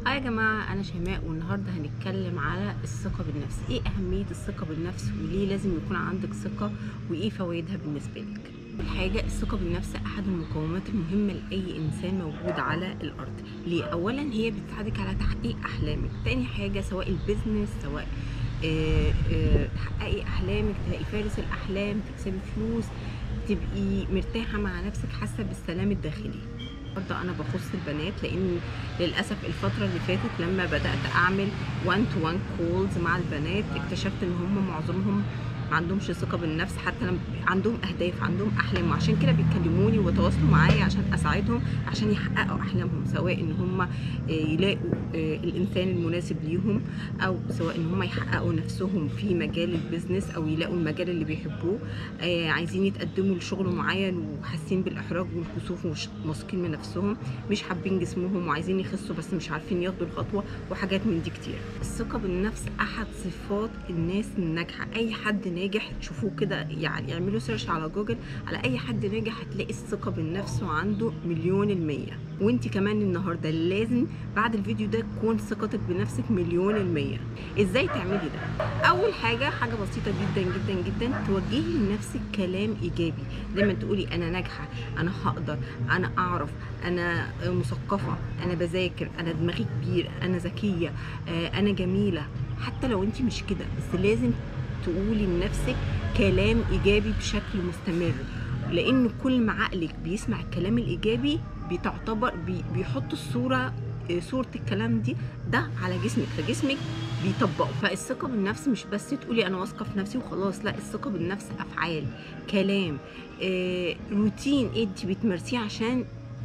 اه يا جماعة أنا شيماء والنهاردة هنتكلم على الثقة بالنفس إيه أهمية الثقة بالنفس وليه لازم يكون عندك ثقة وإيه فوائدها بالنسبة لك أول حاجة الثقة بالنفس أحد المقومات المهمة لأي إنسان موجود على الأرض ليه؟ أولا هي بتساعدك على تحقيق أحلامك تاني حاجة سواء البيزنس سواء آه، آه، تحققي أحلامك تلاقي فارس الأحلام تكسبي فلوس تبقي مرتاحة مع نفسك حاسة بالسلام الداخلي النهارده انا بخص البنات لان للاسف الفتره اللي فاتت لما بدات اعمل 1 تو 1 كولز مع البنات اكتشفت ان هم معظمهم ما عندهمش ثقه بالنفس حتى لما عندهم اهداف عندهم احلام وعشان كده بيكلموني وتواصلوا معايا عشان اساعدهم عشان يحققوا احلامهم سواء ان هم آه، يلاقوا آه، الانسان المناسب ليهم او سواء ان هم يحققوا نفسهم في مجال البيزنس او يلاقوا المجال اللي بيحبوه آه، عايزين يتقدموا لشغل معين وحاسين بالاحراج والكسوف ومش واثقين من نفسهم مش حابين جسمهم وعايزين يخسوا بس مش عارفين ياخدوا الخطوه وحاجات من دي كتير الثقه بالنفس احد صفات الناس الناجحه اي حد ناجح شوفوه كده يعني اعملوا سيرش على جوجل على اي حد ناجح هتلاقي الثقه بالنفس عنده مليون المية وانت كمان النهارده لازم بعد الفيديو ده تكون ثقتك بنفسك مليون المية ازاي تعملي ده اول حاجه حاجه بسيطه جدا جدا جدا توجهي لنفسك كلام ايجابي دايما تقولي انا ناجحه انا هقدر انا اعرف انا مثقفه انا بذاكر انا دماغي كبير انا ذكيه آه، انا جميله حتى لو انت مش كده بس لازم تقولي لنفسك كلام ايجابي بشكل مستمر لان كل ما عقلك بيسمع الكلام الايجابي بتعتبر بي بيحط الصوره آه، صوره الكلام دي ده على جسمك فجسمك بيطبقه فالثقه بالنفس مش بس تقولي انا واثقه في نفسي وخلاص لا الثقه بالنفس افعال كلام آه، روتين انت بتمارسيه عشان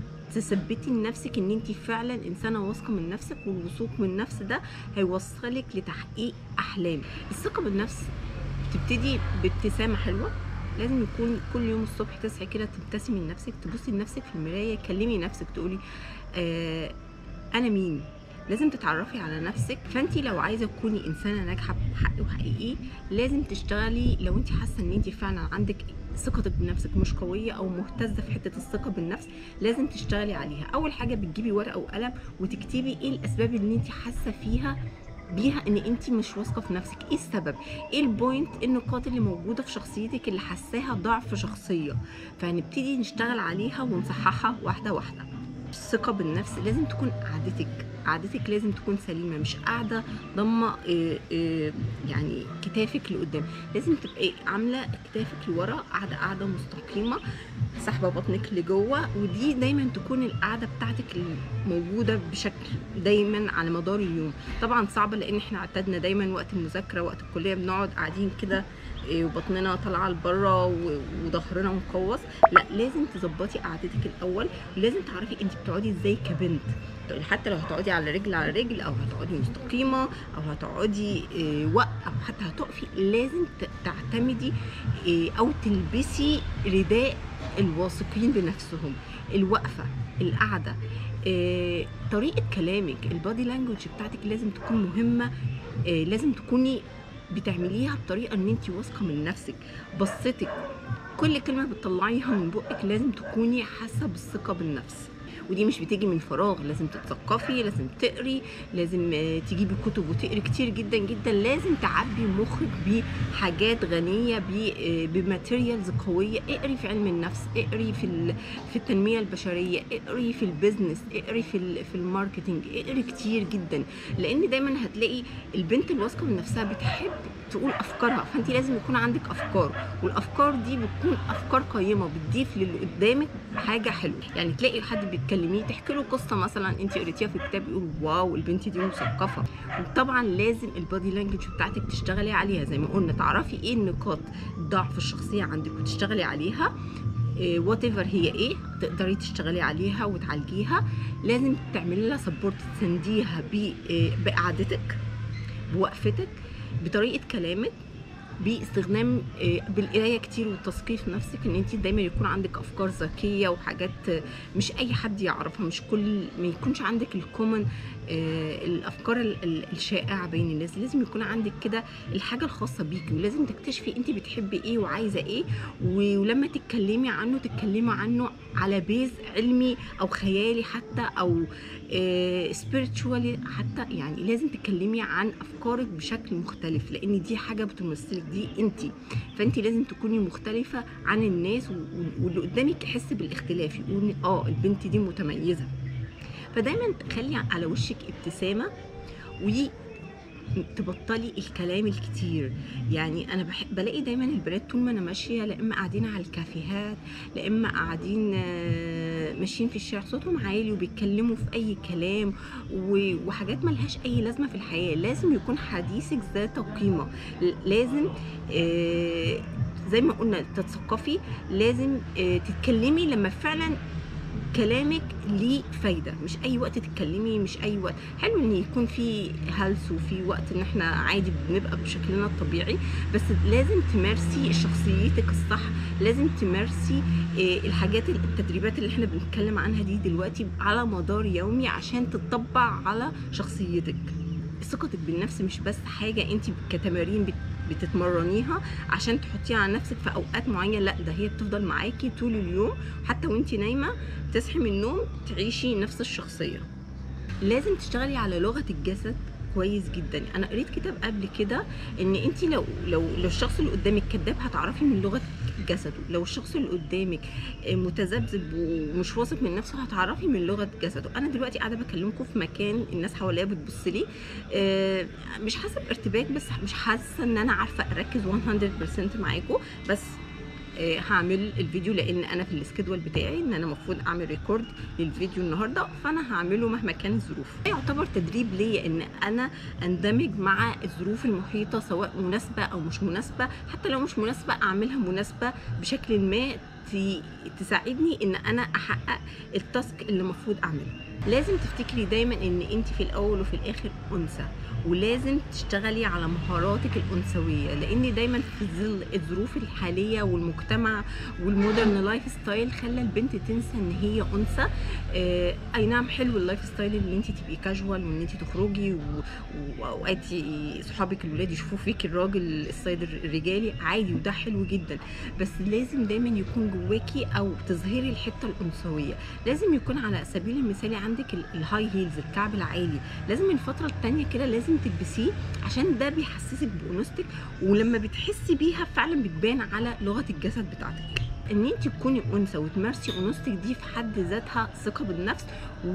تثبتي لنفسك ان انت فعلا انسانه واثقه من نفسك والوثوق من النفس ده هيوصلك لتحقيق احلامك الثقه بالنفس تبتدي بابتسامه حلوه لازم يكون كل يوم الصبح تصحي كده تبتسمي لنفسك تبصي لنفسك في المرايه كلمي نفسك تقولي آه انا مين لازم تتعرفي على نفسك فانت لو عايزه تكوني انسانه ناجحه بحق وحقيقي لازم تشتغلي لو انت حاسه ان انت فعلا عندك ثقتك بنفسك مش قويه او مهتزه في حته الثقه بالنفس لازم تشتغلي عليها اول حاجه بتجيبي ورقه وقلم وتكتبي ايه الاسباب اللي انت حاسه فيها بيها ان انت مش واثقه في نفسك ايه السبب ايه البوينت إيه النقاط اللي موجوده في شخصيتك اللي حاساها ضعف شخصيه فهنبتدي نشتغل عليها ونصححها واحده واحده الثقه بالنفس لازم تكون قعدتك قعدتك لازم تكون سليمه مش قاعده ضمه إيه إيه يعني كتافك لقدام لازم تبقي عامله كتافك لورا قاعده قاعده مستقيمه سحبه بطنك لجوه ودي دايما تكون القعده بتاعتك موجوده بشكل دايما على مدار اليوم طبعا صعبه لان احنا اعتدنا دايما وقت المذاكره وقت الكليه بنقعد قاعدين كده إيه، وبطننا طالعه لبره و- وظهرنا مقوس لا لازم تظبطي قعدتك الاول لازم تعرفي انت بتقعدي ازاي كبنت يعني حتى لو هتقعدي على رجل على رجل او هتقعدي مستقيمه او هتقعدي إيه، وق او حتى هتقفي لازم ت- تعتمدي إيه، او تلبسي رداء الواثقين بنفسهم الوقفه القعده إيه، طريقه كلامك البادي لانجوج بتاعتك لازم تكون مهمه إيه، لازم تكوني بتعمليها بطريقه ان انت واثقه من نفسك بصتك كل كلمه بتطلعيها من بقك لازم تكوني حاسه بالثقه بالنفس ودي مش بتيجي من فراغ لازم تتثقفي لازم تقري لازم آه، تجيبي كتب وتقري كتير جدا جدا لازم تعبي مخك بحاجات غنيه ب- آه، بماتيريالز قويه اقري في علم النفس اقري في ال- في التنميه البشريه اقري في البيزنس اقري في ال- في الماركتنج اقري كتير جدا لان دايما هتلاقي البنت الواثقه من نفسها بتحب تقول افكارها فانت لازم يكون عندك افكار والافكار دي بتكون افكار قيمه بتضيف للي قدامك حاجه حلوه يعني تلاقي حد بتكلميه تحكي له قصه مثلا انت قريتيها في كتاب يقول واو البنت دي مثقفه وطبعا لازم البادي لانجوج بتاعتك تشتغلي عليها زي ما قلنا تعرفي ايه النقاط ضعف الشخصيه عندك وتشتغلي عليها وات ايفر هي ايه تقدري تشتغلي عليها وتعالجيها لازم تعملي لها سبورت تسنديها ب- آه، بقعدتك بوقفتك بطريقه كلامك باستخدام آه، بالقرايه كتير والتثقيف نفسك ان انت دايما يكون عندك افكار ذكيه وحاجات آه، مش اي حد يعرفها مش كل ما يكونش عندك الكومن الافكار ال- ال- الشائعه بين الناس لازم يكون عندك كده الحاجه الخاصه بيكي ولازم تكتشفي انت بتحبي ايه وعايزه ايه و- ولما تتكلمي عنه تتكلمي عنه على بيز علمي او خيالي حتى او سبيريتشوالي حتى يعني لازم تتكلمي عن افكارك بشكل مختلف لان دي حاجه بتمثلك دي انت فانت لازم تكوني مختلفه عن الناس و- واللي قدامك يحس بالاختلاف يقول اه البنت دي متميزه فدايما تخلي على وشك ابتسامه وتبطلي الكلام الكتير يعني انا بحب بلاقي دايما البنات طول ما انا ماشيه لا اما قاعدين على الكافيهات لا اما قاعدين آه، ماشيين في الشارع صوتهم عالي وبيتكلموا في اي كلام و- وحاجات ملهاش اي لازمه في الحياه لازم يكون حديثك ذات قيمه ل- لازم آه، زي ما قلنا تتثقفي لازم آه، تتكلمي لما فعلا كلامك ليه فايده مش اي وقت تتكلمي مش اي وقت حلو ان يكون في هلس وفي وقت ان احنا عادي بنبقى بشكلنا الطبيعي بس لازم تمارسي شخصيتك الصح لازم تمارسي آه، الحاجات التدريبات اللي احنا بنتكلم عنها دي دلوقتي على مدار يومي عشان تطبع على شخصيتك ثقتك بالنفس مش بس حاجه انت كتمارين بت- بتتمرنيها عشان تحطيها على نفسك في اوقات معينه لا ده هي بتفضل معاكي طول اليوم حتى وانت نايمه تصحي من النوم تعيشي نفس الشخصيه لازم تشتغلي على لغه الجسد كويس جدا انا قريت كتاب قبل كده ان انت لو لو لو الشخص اللي قدامك كذاب هتعرفي من لغه جسده لو الشخص اللي قدامك متذبذب ومش واثق من نفسه هتعرفي من لغه جسده انا دلوقتي قاعده بكلمكم في مكان الناس حواليا بتبص لي آه، مش حاسه بارتباك بس مش حاسه ان انا عارفه اركز 100% معاكم بس آه، هعمل الفيديو لان انا في السكيدول بتاعي ان انا المفروض اعمل ريكورد للفيديو النهارده فانا هعمله مهما كان الظروف ده يعتبر تدريب ليا ان انا اندمج مع الظروف المحيطه سواء مناسبه او مش مناسبه حتى لو مش مناسبه اعملها مناسبه بشكل ما ت- تساعدني ان انا احقق التاسك اللي المفروض اعمله لازم تفتكري دايما ان انت في الاول وفي الاخر انثى ولازم تشتغلي على مهاراتك الانثويه لان دايما في ظل الظروف الحاليه والمجتمع والمودرن لايف ستايل خلى البنت تنسى ان هي انثى آه اي نعم حلو اللايف ستايل ان انت تبقي كاجوال وان انت تخرجي و- و- واوقات ي- صحابك الولاد يشوفوا فيك الراجل السيد الرجالي عادي وده حلو جدا بس لازم دايما يكون جواكي او تظهري الحته الانثويه لازم يكون على سبيل المثال عندك ال- الهاي هيلز الكعب العالي لازم الفتره التانية كده لازم تلبسيه عشان ده بيحسسك بانوثتك ولما بتحسي بيها فعلا بتبان على لغه الجسد بتاعتك ان انت تكوني انثى وتمارسي انوثتك دي في حد ذاتها ثقه بالنفس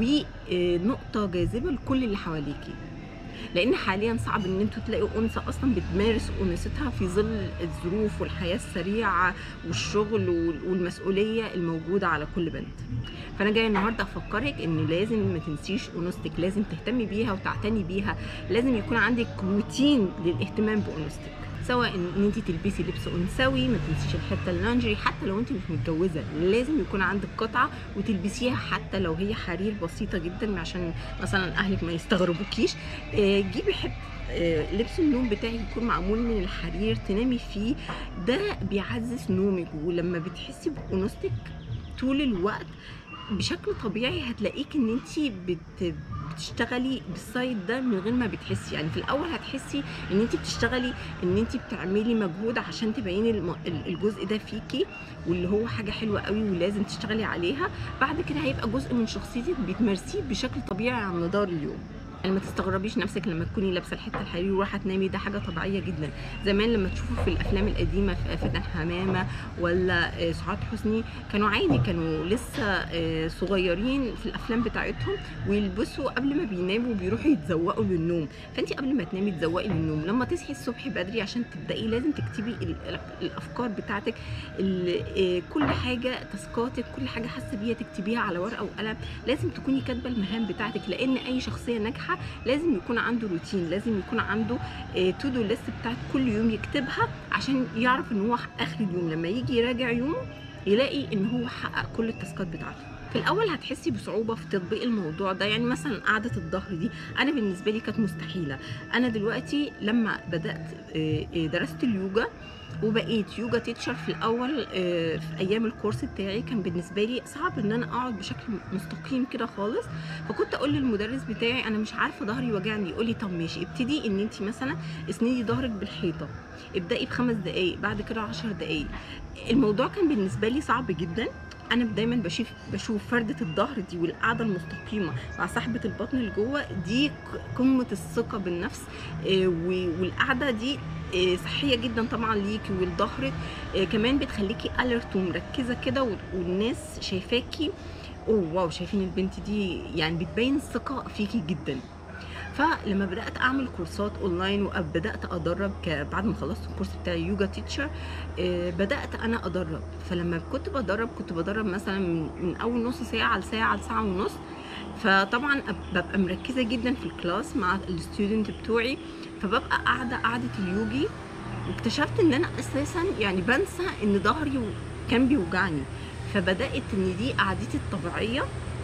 ونقطه جاذبه لكل اللي حواليكي لان حاليا صعب ان انتوا تلاقوا انثى اصلا بتمارس انوثتها في ظل الظروف والحياه السريعه والشغل وال- والمسؤوليه الموجوده على كل بنت فانا جايه النهارده افكرك ان لازم ما تنسيش انوثتك لازم تهتمي بيها وتعتني بيها لازم يكون عندك روتين للاهتمام بانوثتك سواء ان إن انت تلبسي لبس انثوي ما تنسيش الحته اللانجري حتى لو انت مش متجوزه لازم يكون عندك قطعه وتلبسيها حتى لو هي حرير بسيطه جدا عشان مثلا اهلك ما يستغربوكيش آه، جيبي حته آه، لبس النوم بتاعك يكون معمول من الحرير تنامي فيه ده بيعزز نومك ولما بتحسي بانوثتك طول الوقت بشكل طبيعي هتلاقيك ان انت بت بتشتغلي بالسايد ده من غير ما بتحسي يعني في الاول هتحسي ان انت بتشتغلي ان انت بتعملي مجهود عشان تبيني الم- ال- الجزء ده فيكي واللي هو حاجه حلوه قوي ولازم تشتغلي عليها بعد كده هيبقى جزء من شخصيتك بتمارسيه بشكل طبيعي على مدار اليوم يعني ما تستغربيش نفسك لما تكوني لابسه الحته الحرير ورايحه تنامي ده حاجه طبيعيه جدا زمان لما تشوفوا في الافلام القديمه في فاتن حمامه ولا آه، سعاد حسني كانوا عادي كانوا لسه آه، صغيرين في الافلام بتاعتهم ويلبسوا قبل ما بيناموا بيروحوا يتزوقوا للنوم فانت قبل ما تنامي تزوقي للنوم لما تصحي الصبح بدري عشان تبداي لازم تكتبي ال- ال- الافكار بتاعتك ال- آه، كل حاجه تاسكاتك كل حاجه حاسه بيها تكتبيها على ورقه وقلم لازم تكوني كاتبه المهام بتاعتك لان اي شخصيه ناجحه لازم يكون عنده روتين لازم يكون عنده تو دو ليست بتاعت كل يوم يكتبها عشان يعرف ان هو اخر اليوم لما يجي يراجع يومه يلاقي ان هو حقق كل التاسكات بتاعته في الاول هتحسي بصعوبه في تطبيق الموضوع ده يعني مثلا قعده الظهر دي انا بالنسبه لي كانت مستحيله انا دلوقتي لما بدات آه، آه، درست اليوجا وبقيت يوجا تيتشر في الاول آه، في ايام الكورس بتاعي كان بالنسبه لي صعب ان انا اقعد بشكل مستقيم كده خالص فكنت اقول للمدرس بتاعي انا مش عارفه ظهري وجعني يقول لي طب ماشي ابتدي ان انت مثلا اسندي ظهرك بالحيطه ابدأي بخمس دقايق بعد كده عشر دقايق الموضوع كان بالنسبة لي صعب جدا انا دايما بشوف بشوف فرده الظهر دي والقعده المستقيمه مع صاحبه البطن اللي جوه دي ق- قمه الثقه بالنفس آه، و- والقعده دي آه، صحيه جدا طبعا ليكي ولظهرك آه، كمان بتخليكي اليرت ومركزه كده وال- والناس شايفاكي اوه واو شايفين البنت دي يعني بتبين الثقه فيكي جدا فلما بدات اعمل كورسات اونلاين وبدات ادرب ك- بعد ما خلصت الكورس بتاع يوجا تيتشر بدات انا ادرب فلما كنت بدرب كنت بدرب مثلا من, من اول نص ساعه لساعه لساعه ونص فطبعا أب- ببقى مركزه جدا في الكلاس مع الستودنت بتوعي فببقى قاعده قاعده اليوجي واكتشفت ان انا اساسا يعني بنسى ان ظهري كان بيوجعني فبدات ان دي قعدتي الطبيعيه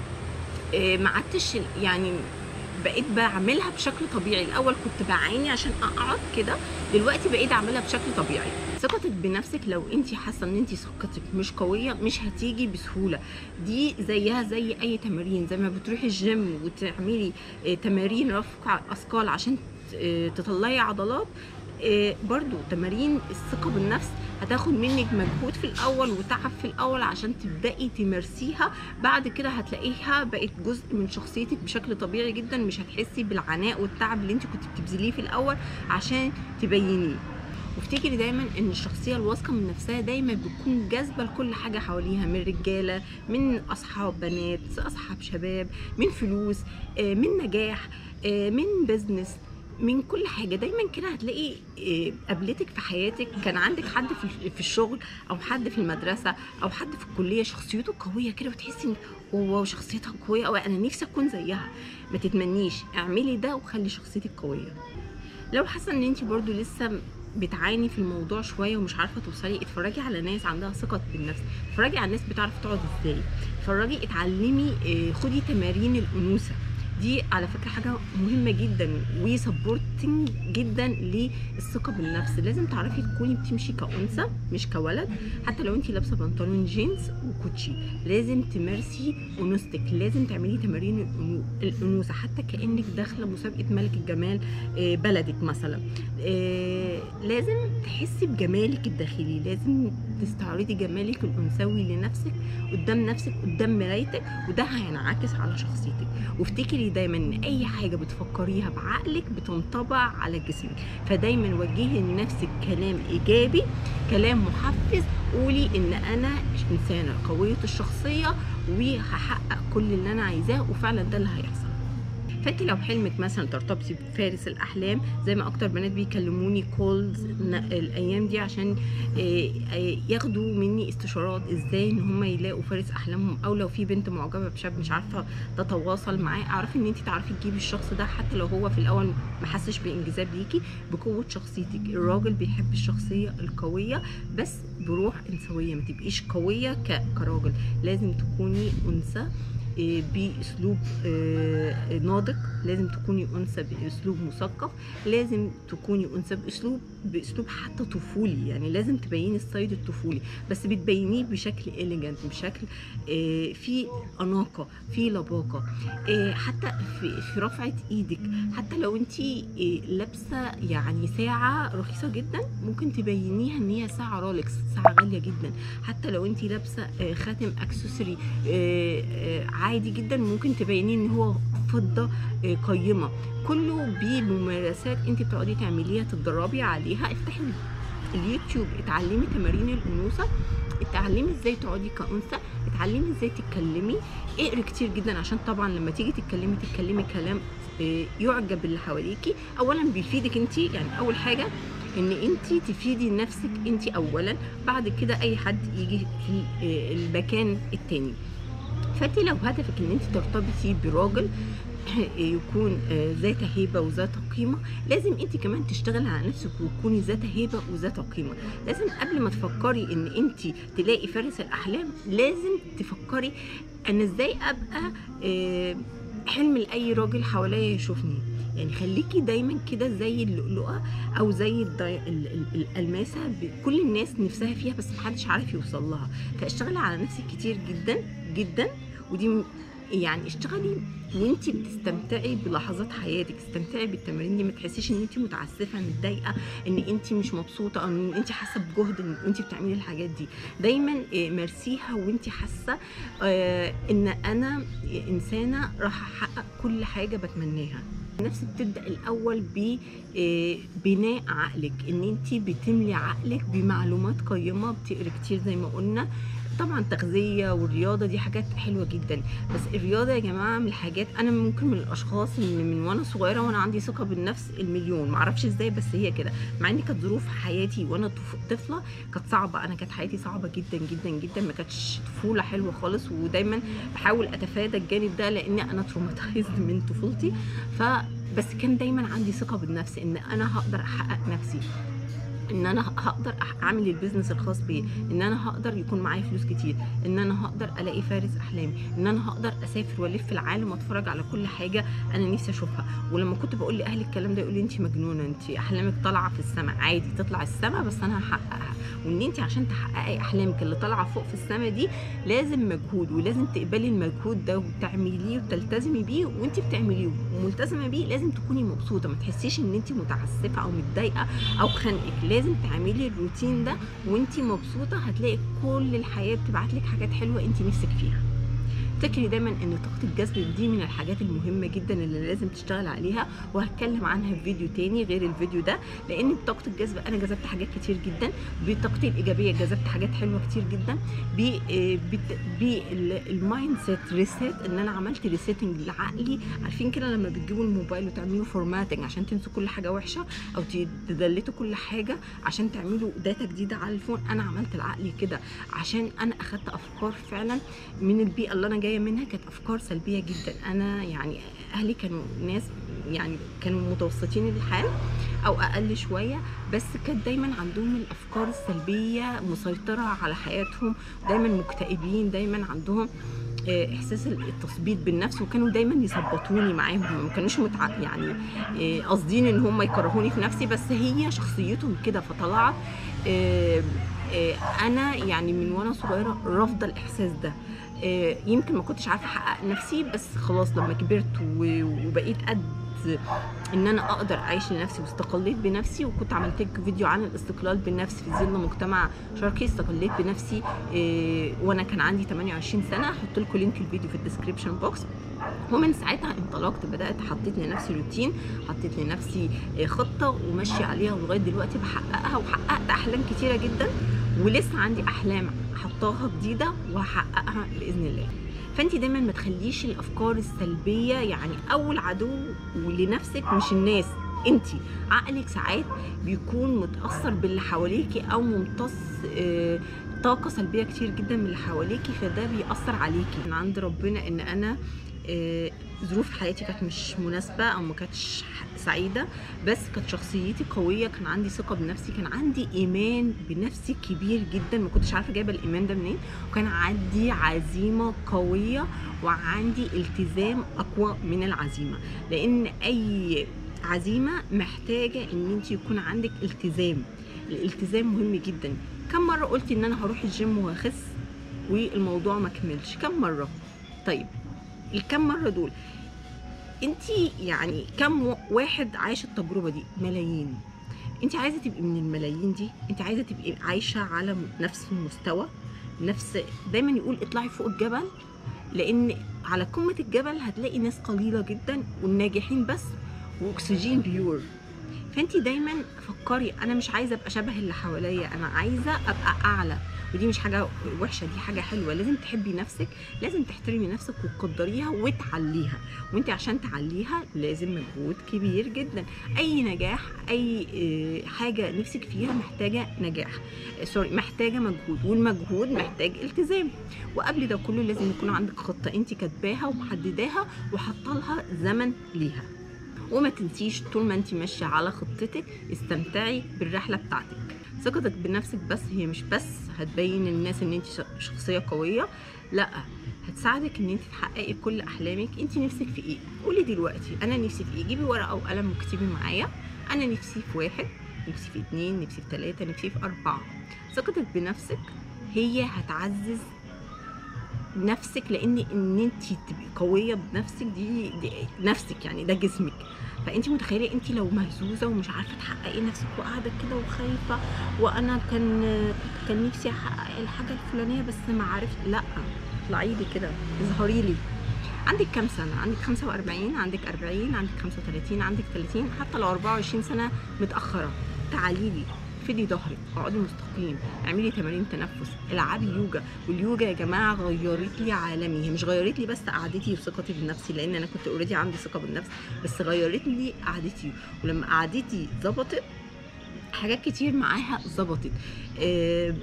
إيه، ما عدتش يعني بقيت بعملها بشكل طبيعي الاول كنت بعاني عشان اقعد كده دلوقتي بقيت اعملها بشكل طبيعي ثقتك بنفسك لو انت حاسه ان انت ثقتك مش قويه مش هتيجي بسهوله دي زيها زي اي تمارين زي ما بتروحي الجيم وتعملي آه، تمارين رفع اثقال عشان ت- آه، تطلعي عضلات آه، برضو تمارين الثقه بالنفس هتاخد منك مجهود في الاول وتعب في الاول عشان تبداي تمارسيها بعد كده هتلاقيها بقت جزء من شخصيتك بشكل طبيعي جدا مش هتحسي بالعناء والتعب اللي انت كنت بتبذليه في الاول عشان تبينيه وافتكري دايما ان الشخصيه الواثقه من نفسها دايما بتكون جاذبه لكل حاجه حواليها من رجاله من اصحاب بنات اصحاب شباب من فلوس آه، من نجاح آه، من بزنس من كل حاجه دايما كده هتلاقي آه، قابلتك في حياتك كان عندك حد في في الشغل او حد في المدرسه او حد في الكليه شخصيته قويه كده وتحسي ان واو شخصيتها قويه قوي انا نفسي اكون زيها ما تتمنيش اعملي ده وخلي شخصيتك قويه لو حاسه ان انت برضو لسه بتعاني في الموضوع شويه ومش عارفه توصلي اتفرجي على ناس عندها ثقه بالنفس اتفرجي على الناس بتعرف تقعد ازاي اتفرجي اتعلمي آه، خدي تمارين الانوثه دي على فكره حاجه مهمه جدا وسبورتنج جدا للثقه بالنفس لازم تعرفي تكوني بتمشي كانثى مش كولد حتى لو انت لابسه بنطلون جينز وكوتشي لازم تمارسي انوثتك لازم تعملي تمارين الأنو- الانوثه حتى كانك داخله مسابقه ملك الجمال آه، بلدك مثلا آه، لازم تحسي بجمالك الداخلي لازم تستعرضي جمالك الانثوي لنفسك قدام نفسك قدام مرايتك وده هينعكس على شخصيتك وافتكري دايما ان اي حاجه بتفكريها بعقلك بتنطبع على جسمك فدايما وجهي لنفسك كلام ايجابي كلام محفز قولي ان انا انسانه قويه الشخصيه وهحقق كل اللي انا عايزاه وفعلا ده اللي هيحصل فانت لو حلمك مثلا ترتبطي بفارس الاحلام زي ما اكتر بنات بيكلموني كولز الايام دي عشان آه، آه، ياخدوا مني استشارات ازاي ان هم يلاقوا فارس احلامهم او لو في بنت معجبه بشاب مش عارفه تتواصل معاه اعرفي ان انت تعرفي تجيبي الشخص ده حتى لو هو في الاول ما حسش بانجذاب ليكي بقوه شخصيتك الراجل بيحب الشخصيه القويه بس بروح انثويه ما تبقيش قويه ك- كراجل لازم تكوني انثى آه، باسلوب آه، ناضج لازم تكوني انثى باسلوب مثقف لازم تكوني انثى باسلوب باسلوب حتى طفولي يعني لازم تبيني الصيد الطفولي بس بتبينيه بشكل اليجنت بشكل آه، في اناقه في لباقه آه، حتى في, في رفعه ايدك حتى لو انت لابسه يعني ساعه رخيصه جدا ممكن تبينيها ان هي ساعه رولكس ساعه غاليه جدا حتى لو انت لابسه آه، خاتم اكسسوري آه، آه، عادي جدا ممكن تبينيه ان هو فضه آه، قيمه كله بممارسات انت بتقعدي تعمليها تتدربي عليها افتحي اليوتيوب اتعلمي تمارين الانوثه اتعلمي ازاي تقعدي كانثى اتعلمي ازاي تتكلمي اقري كتير جدا عشان طبعا لما تيجي تتكلمي تتكلمي كلام آه، يعجب اللي حواليكي اولا بيفيدك انت يعني اول حاجه ان انت تفيدي نفسك انت اولا بعد كده اي حد يجي في آه، المكان التاني فانت لو هدفك ان انت ترتبطي براجل يكون آه، ذات هيبه وذات قيمه لازم انت كمان تشتغلي على نفسك وتكوني ذات هيبه وذات قيمه لازم قبل ما تفكري ان انت تلاقي فارس الاحلام لازم تفكري انا ازاي ابقى آه، حلم لاي راجل حواليا يشوفني يعني خليكي دايما كده زي اللؤلؤه او زي الدي... ال- ال- الالماسه ب- كل الناس نفسها فيها بس محدش عارف يوصل لها فاشتغلي على نفسك كتير جدا جدا ودي م- يعني اشتغلي وانت بتستمتعي بلحظات حياتك استمتعي بالتمارين دي ما تحسيش ان انت متعسفه متضايقه ان انت مش مبسوطه او ان انت حاسه بجهد ان انت بتعملي الحاجات دي دايما آه، مارسيها وانت حاسه آه، ان انا انسانه راح احقق كل حاجه بتمناها نفسك بتبدا الاول ببناء عقلك ان انت بتملي عقلك بمعلومات قيمه بتقري كتير زي ما قلنا طبعا تغذيه والرياضه دي حاجات حلوه جدا بس الرياضه يا جماعه من الحاجات انا ممكن من الاشخاص اللي من وانا صغيره وانا عندي ثقه بالنفس المليون معرفش ازاي بس هي كده مع ان كانت ظروف حياتي وانا طف- طفله كانت صعبه انا كانت حياتي صعبه جدا جدا جدا ما كانتش طفوله حلوه خالص ودايما بحاول اتفادى الجانب ده لان انا تروماتايزد من طفولتي ف بس كان دايما عندي ثقه بالنفس ان انا هقدر احقق نفسي ان انا هقدر أح- اعمل البيزنس الخاص بيا ان انا هقدر يكون معايا فلوس كتير ان انا هقدر الاقي فارس احلامي ان انا هقدر اسافر والف العالم واتفرج على كل حاجه انا نفسي اشوفها ولما كنت بقول لاهلي الكلام ده يقول لي انت مجنونه انت احلامك طالعه في السماء عادي تطلع السماء بس انا هحققها وان انت عشان تحققي احلامك اللي طالعه فوق في السماء دي لازم مجهود ولازم تقبلي المجهود ده وتعمليه وتلتزمي بيه وانت بتعمليه وملتزمه بيه لازم تكوني مبسوطه ما تحسيش ان انت متعسفه او متضايقه او خانقك لازم تعملي الروتين ده وانت مبسوطه هتلاقي كل الحياه بتبعت لك حاجات حلوه انت نفسك فيها افتكري دايما ان طاقه الجذب دي من الحاجات المهمه جدا اللي لازم تشتغل عليها وهتكلم عنها في فيديو تاني غير الفيديو ده لان بطاقه الجذب انا جذبت حاجات كتير جدا بطاقتي الايجابيه جذبت حاجات حلوه كتير جدا بالمايند سيت ريسيت ان انا عملت ريسيتنج لعقلي عارفين كده لما بتجيبوا الموبايل وتعملوا فورماتنج عشان تنسوا كل حاجه وحشه او تدلتوا كل حاجه عشان تعملوا داتا جديده على الفون انا عملت لعقلي كده عشان انا اخدت افكار فعلا من البيئه اللي انا جايه منها كانت افكار سلبيه جدا انا يعني اهلي كانوا ناس يعني كانوا متوسطين الحال او اقل شويه بس كانت دايما عندهم الافكار السلبيه مسيطره على حياتهم دايما مكتئبين دايما عندهم آه، احساس التثبيط بالنفس وكانوا دايما يثبطوني معاهم ما كانوش متع... يعني آه، قاصدين ان هم يكرهوني في نفسي بس هي شخصيتهم كده فطلعت آه، آه، انا يعني من وانا صغيره رافضه الاحساس ده آه، يمكن ما كنتش عارفه احقق نفسي بس خلاص لما كبرت و- وبقيت قد ان انا اقدر اعيش لنفسي واستقليت بنفسي وكنت عملت لك فيديو عن الاستقلال بالنفس في ظل مجتمع شرقي استقليت بنفسي إيه وانا كان عندي 28 سنه هحط لكم لينك الفيديو في الديسكربشن بوكس ومن ساعتها انطلقت بدات حطيت لنفسي روتين حطيت لنفسي آه، خطه وماشيه عليها ولغايه دلوقتي بحققها وحققت احلام كتيره جدا ولسه عندي احلام حطاها جديده وهحققها باذن الله فانت دايما ما تخليش الافكار السلبيه يعني اول عدو لنفسك مش الناس انت عقلك ساعات بيكون متاثر باللي حواليكي او ممتص آه، طاقه سلبيه كتير جدا من اللي حواليكي فده بيأثر عليكي من عند ربنا ان انا آه، ظروف حياتي كانت مش مناسبه او ما كانتش سعيده بس كانت شخصيتي قويه كان عندي ثقه بنفسي كان عندي ايمان بنفسي كبير جدا ما كنتش عارفه جايبه الايمان ده منين وكان عندي عزيمه قويه وعندي التزام اقوى من العزيمه لان اي عزيمه محتاجه ان انت يكون عندك التزام الالتزام مهم جدا كم مره قلتي ان انا هروح الجيم وهخس والموضوع ما كملش كم مره طيب الكم مره دول انت يعني كم واحد عايش التجربه دي ملايين انت عايزه تبقي من الملايين دي انت عايزه تبقي عايشه على نفس المستوى نفس دايما يقول اطلعي فوق الجبل لان على قمه الجبل هتلاقي ناس قليله جدا والناجحين بس واكسجين بيور فانت دايما فكري انا مش عايزه ابقى شبه اللي حواليا انا عايزه ابقى اعلى ودي مش حاجه وحشه دي حاجه حلوه لازم تحبي نفسك لازم تحترمي نفسك وتقدريها وتعليها وانت عشان تعليها لازم مجهود كبير جدا اي نجاح اي آه، حاجه نفسك فيها محتاجه نجاح آه، سوري محتاجه مجهود والمجهود محتاج التزام وقبل ده كله لازم يكون عندك خطه انت كاتباها ومحدداها وحاطه لها زمن ليها وما تنسيش طول ما انت ماشيه على خطتك استمتعي بالرحله بتاعتك ثقتك بنفسك بس هي مش بس هتبين للناس ان انت ش- شخصيه قويه لا هتساعدك ان انت تحققي كل احلامك انت نفسك في ايه قولي دلوقتي انا نفسي في ايه جيبي ورقه وقلم واكتبي معايا انا نفسي في واحد نفسي في اتنين نفسي في تلاته نفسي في اربعه ثقتك بنفسك هي هتعزز نفسك لان ان انت تبقي قويه بنفسك دي, دي نفسك يعني ده جسمك فانت متخيله انت لو مهزوزه ومش عارفه تحققي نفسك وقاعده كده وخايفه وانا كان كان نفسي احقق الحاجه الفلانيه بس ما عرفت لا اطلعي لي كده اظهري لي عندك كام سنه عندك 45 عندك 40 عندك 35 عندك 30 حتى لو 24 سنه متاخره تعالي لي فدي ظهرك اقعدي مستقيم اعملي تمارين تنفس العبي يوجا واليوجا يا جماعه غيرت لي عالمي هي مش غيرت لي بس قعدتي وثقتي بنفسي لان انا كنت اوريدي عندي ثقه بالنفس بس غيرت لي قعدتي ولما قعدتي ظبطت حاجات كتير معاها ظبطت آه،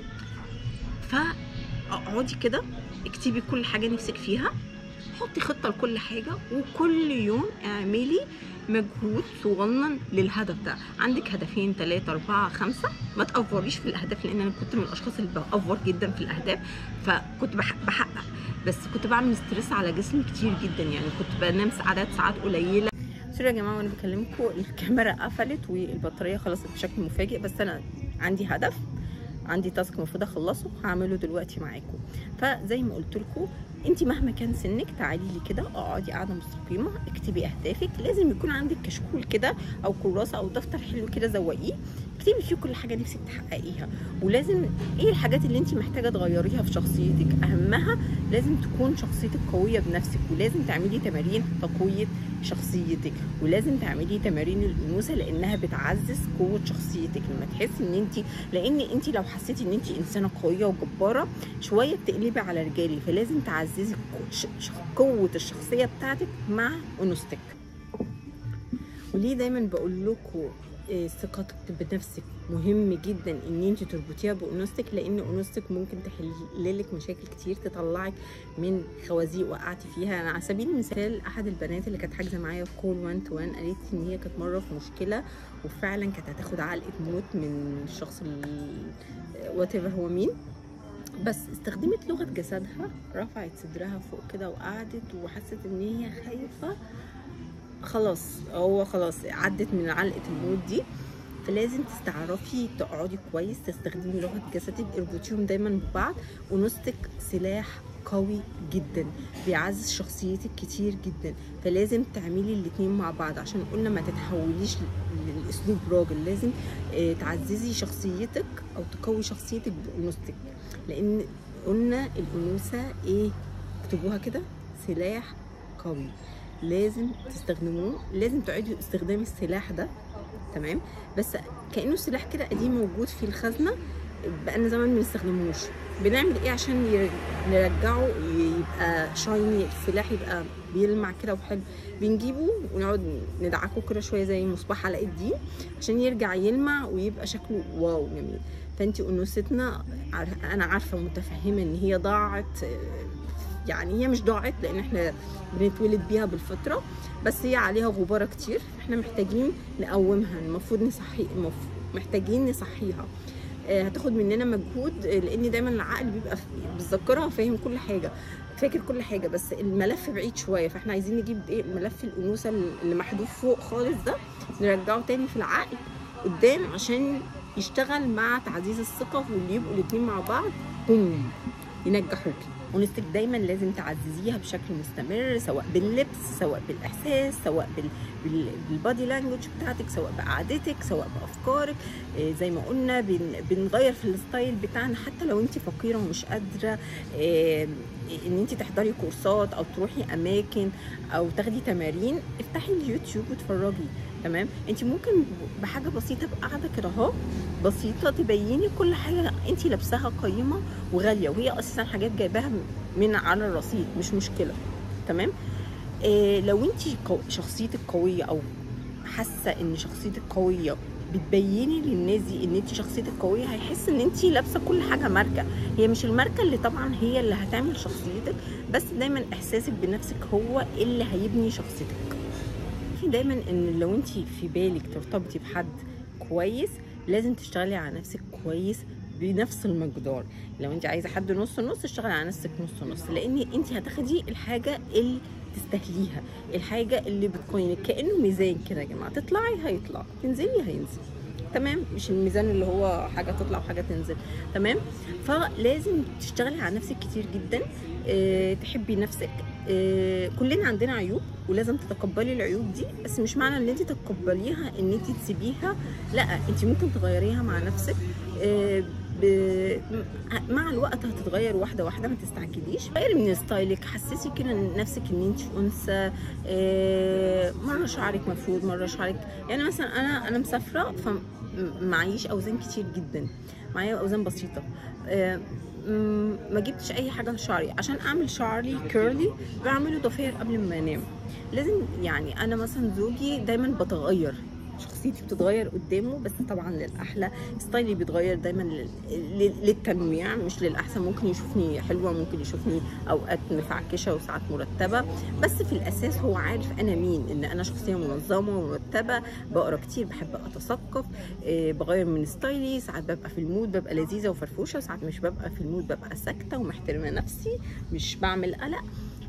فاقعدي كده اكتبي كل حاجه نفسك فيها حطي خطه لكل حاجه وكل يوم اعملي مجهود صغنن للهدف ده عندك هدفين ثلاثة أربعة خمسة ما تأفوريش في الأهداف لأن أنا كنت من الأشخاص اللي بأفور جدا في الأهداف فكنت بح- بحقق بس كنت بعمل ستريس على جسمي كتير جدا يعني كنت بنام عدد ساعات قليلة سوري يا جماعة وأنا بكلمكم الكاميرا قفلت والبطارية خلصت بشكل مفاجئ بس أنا عندي هدف عندي تاسك المفروض اخلصه هعمله دلوقتي معاكم فزي ما قلت لكم انت مهما كان سنك تعالي لي كده اقعدي قاعده مستقيمه اكتبي اهدافك لازم يكون عندك كشكول كده او كراسه او دفتر حلو كده زوقيه اكتبي فيه كل حاجه نفسك تحققيها ولازم ايه الحاجات اللي انت محتاجه تغيريها في شخصيتك اهمها لازم تكون شخصيتك قويه بنفسك ولازم تعملي تمارين تقويه شخصيتك ولازم تعملي تمارين الانوثه لانها بتعزز قوه شخصيتك لما تحسي ان انت لان انت لو حسيتي ان انت انسانه قويه وجباره شويه بتقلبي على رجالي فلازم تعززي قو- ش- ش- قوه الشخصيه بتاعتك مع انوثتك وليه دايما بقول لكم إيه، ثقتك بنفسك مهم جدا ان انت تربطيها بانوثتك لان انوثتك ممكن تحل لك مشاكل كتير تطلعك من خوازيق وقعتي فيها انا على سبيل المثال احد البنات اللي كانت حاجزه معايا في كول 1 تو 1 قالت ان هي كانت مره في مشكله وفعلا كانت هتاخد علقه موت من الشخص وات هو مين بس استخدمت لغه جسدها رفعت صدرها فوق كده وقعدت وحست ان هي خايفه خلاص هو خلاص عدت من علقه الموت دي فلازم تستعرفي تقعدي كويس تستخدمي لغه جسدك اربطيهم دايما ببعض ونصتك سلاح قوي جدا بيعزز شخصيتك كتير جدا فلازم تعملي الاتنين مع بعض عشان قلنا ما تتحوليش ل- لاسلوب راجل لازم آه، تعززي شخصيتك او تقوي شخصيتك بانوثتك لان قلنا الانوثه ايه اكتبوها كده سلاح قوي لازم تستخدموه لازم تعيدوا استخدام السلاح ده تمام بس كانه سلاح كده قديم موجود في الخزنه بقالنا زمان ما بنستخدموش بنعمل ايه عشان ير- نرجعه يبقى شايني السلاح يبقى بيلمع كده وحلو بنجيبه ونقعد ندعكه كده شويه زي مصباح علاء الدين عشان يرجع يلمع ويبقى شكله واو جميل فانت انوثتنا عار- انا عارفه ومتفهمه ان هي ضاعت آه، يعني هي مش ضاعت لان احنا بنتولد بيها بالفطره بس هي عليها غباره كتير احنا محتاجين نقومها المفروض نصحي المف- محتاجين نصحيها آه، هتاخد مننا مجهود آه، لان دايما العقل بيبقى في- بالذاكره فاهم كل حاجه فاكر كل حاجه بس الملف بعيد شويه فاحنا عايزين نجيب ايه ملف الانوثه اللي محذوف فوق خالص ده نرجعه تاني في العقل قدام عشان يشتغل مع تعزيز الثقه واللي يبقوا الاتنين مع بعض بوم ينجحوكي ونستك دايما لازم تعززيها بشكل مستمر سواء باللبس سواء بالاحساس سواء بال... بال... بالبادي لانجوج بتاعتك سواء بقعدتك سواء بافكارك إيه زي ما قلنا بن... بنغير في الستايل بتاعنا حتى لو انت فقيره ومش قادره إيه ان انت تحضري كورسات او تروحي اماكن او تاخدي تمارين افتحي اليوتيوب واتفرجي تمام انت ممكن بحاجه بسيطه بقعده كده اهو بسيطه تبيني كل حاجه انت لابساها قيمه وغاليه وهي اساسا حاجات جايباها من على الرصيد مش مشكله تمام إيه لو انت قو... شخصيتك قويه او حاسه ان شخصيتك قويه بتبيني للناس دي ان انت شخصيتك قويه هيحس ان انت لابسه كل حاجه ماركه هي مش الماركه اللي طبعا هي اللي هتعمل شخصيتك بس دايما احساسك بنفسك هو اللي هيبني شخصيتك في دايما ان لو انت في بالك ترتبطي بحد كويس لازم تشتغلي على نفسك كويس بنفس المقدار لو انت عايزه حد نص نص اشتغلي على نفسك نص نص لان انت هتاخدي الحاجه اللي تستاهليها الحاجه اللي بتقيمك كانه ميزان كده يا جماعه تطلعي هيطلع تنزلي هينزل تمام مش الميزان اللي هو حاجه تطلع وحاجه تنزل تمام فلازم تشتغلي على نفسك كتير جدا اه تحبي نفسك اه كلنا عندنا عيوب ولازم تتقبلي العيوب دي بس مش معنى ان انت تتقبليها ان انت تسيبيها لا انت ممكن تغيريها مع نفسك اه ب... مع الوقت هتتغير واحده واحده ما تستعجليش غيري من ستايلك حسسي كده نفسك ان انت انثى آه، مره شعرك مفروض مره شعرك يعني مثلا انا انا مسافره فمعيش اوزان كتير جدا معايا اوزان بسيطه آه، م- ما جبتش اي حاجه لشعري عشان اعمل شعري كيرلي بعمله ضفير قبل ما انام لازم يعني انا مثلا زوجي دايما بتغير شخصيتي بتتغير قدامه بس طبعا للاحلى ستايلي بيتغير دايما لل- لل- للتنويع مش للاحسن ممكن يشوفني حلوه ممكن يشوفني اوقات مفعكشه وساعات مرتبه بس في الاساس هو عارف انا مين ان انا شخصيه منظمه ومرتبه بقرا كتير بحب اتثقف آه، بغير من ستايلي ساعات ببقى في المود ببقى لذيذه وفرفوشه وساعات مش ببقى في المود ببقى ساكته ومحترمه نفسي مش بعمل قلق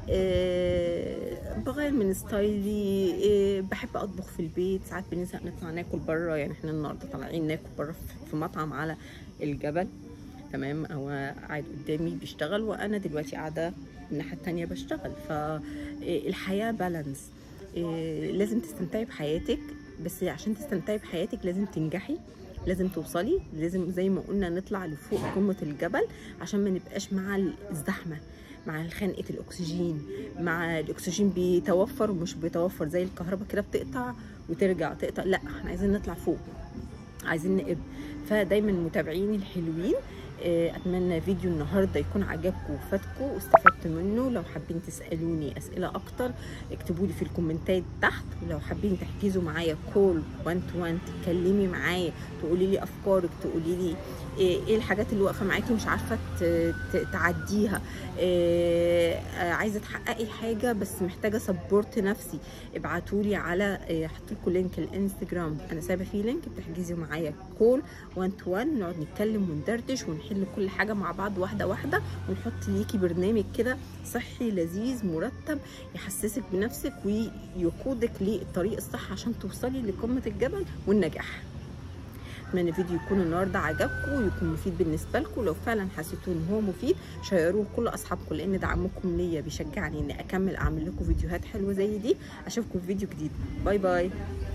آه، بغير من ستايلي آه، بحب اطبخ في البيت ساعات بنزهق نطلع ناكل بره يعني احنا النهارده طالعين ناكل بره في- في مطعم على الجبل تمام هو قاعد قدامي بيشتغل وانا دلوقتي قاعده الناحيه التانية بشتغل فالحياه بالانس لازم تستمتعي بحياتك بس عشان تستمتعي بحياتك لازم تنجحي لازم توصلي لازم زي ما قلنا نطلع لفوق قمة الجبل عشان ما نبقاش مع الزحمة مع خنقة الأكسجين مع الأكسجين بيتوفر ومش بيتوفر زي الكهرباء كده بتقطع وترجع تقطع لا احنا عايزين نطلع فوق عايزين نقب فدايما متابعين الحلوين آه، اتمنى فيديو النهارده يكون عجبكم وفادكم واستفدت منه لو حابين تسالوني اسئله اكتر اكتبوا لي في الكومنتات تحت ولو حابين تحجزوا معايا كول 1 تو 1 تتكلمي معايا تقولي لي افكارك تقولي لي ايه إيه الحاجات اللي واقفه معاكي مش عارفه ت- ت- تعديها إيه آه، عايزه تحققي حاجه بس محتاجه سبورت نفسي ابعتوا لي على إيه، هحط لكم لينك الانستجرام انا سايبه فيه لينك بتحجزي معايا كول 1 تو 1 نقعد نتكلم وندردش ونحل كل حاجه مع بعض واحده واحده ونحط ليكي برنامج كده صحي لذيذ مرتب يحسسك بنفسك ويقودك للطريق الصح عشان توصلي لقمه الجبل والنجاح اتمنى الفيديو يكون النهارده عجبكم ويكون مفيد بالنسبه لكم لو فعلا حسيتوا ان هو مفيد شيروه لكل اصحابكم لان دعمكم ليا بيشجعني اني اكمل اعمل لكم فيديوهات حلوه زي دي اشوفكم في فيديو جديد باي باي